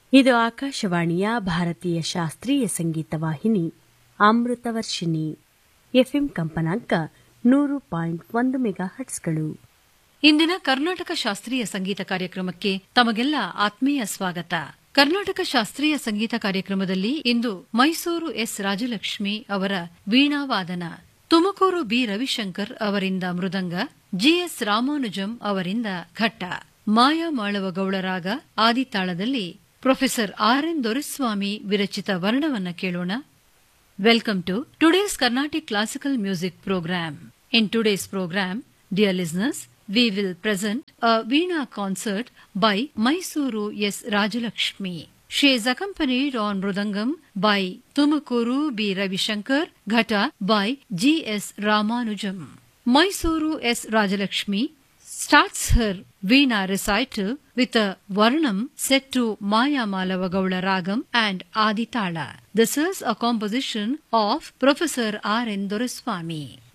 ಇದು ಆಕಾಶವಾಣಿಯ ಭಾರತೀಯ ಶಾಸ್ತ್ರೀಯ ಸಂಗೀತ ವಾಹಿನಿ ಅಮೃತವರ್ಷಿಣಿ ಎಫ್ಎಂ ಕಂಪನಾಂಕ ನೂರು ಪಾಯಿಂಟ್ ಒಂದು ಮೆಗಾ ಹಟ್ಸ್ಗಳು ಇಂದಿನ ಕರ್ನಾಟಕ ಶಾಸ್ತ್ರೀಯ ಸಂಗೀತ ಕಾರ್ಯಕ್ರಮಕ್ಕೆ ತಮಗೆಲ್ಲ ಆತ್ಮೀಯ ಸ್ವಾಗತ ಕರ್ನಾಟಕ ಶಾಸ್ತ್ರೀಯ ಸಂಗೀತ ಕಾರ್ಯಕ್ರಮದಲ್ಲಿ ಇಂದು ಮೈಸೂರು ಎಸ್ ರಾಜಲಕ್ಷ್ಮಿ ಅವರ ವೀಣಾವಾದನ ತುಮಕೂರು ಬಿ ರವಿಶಂಕರ್ ಅವರಿಂದ ಮೃದಂಗ ಜಿಎಸ್ ರಾಮಾನುಜಂ ಅವರಿಂದ ಘಟ್ಟ ಮಾಯಾ ಮಾಳವ ಗೌಳರಾಗ ಆದಿತಾಳದಲ್ಲಿ ಪ್ರೊಫೆಸರ್ ಆರ್ ಎನ್ ದೊರೆಸ್ವಾಮಿ ವಿರಚಿತ ವರ್ಣವನ್ನ ಕೇಳೋಣ Welcome to today's Carnatic Classical Music Program. In today's program, dear listeners, we will present a Veena concert by Mysuru S. Rajalakshmi. She is accompanied on Mrudangam by Tumakuru B. Ravishankar, Ghata by G. S. Ramanujam. Mysuru S. Rajalakshmi starts her Veena recital with a Varnam set to Maya Malavagaula Ragam and Aditala. This is a composition of Professor R. N. Doreswamy.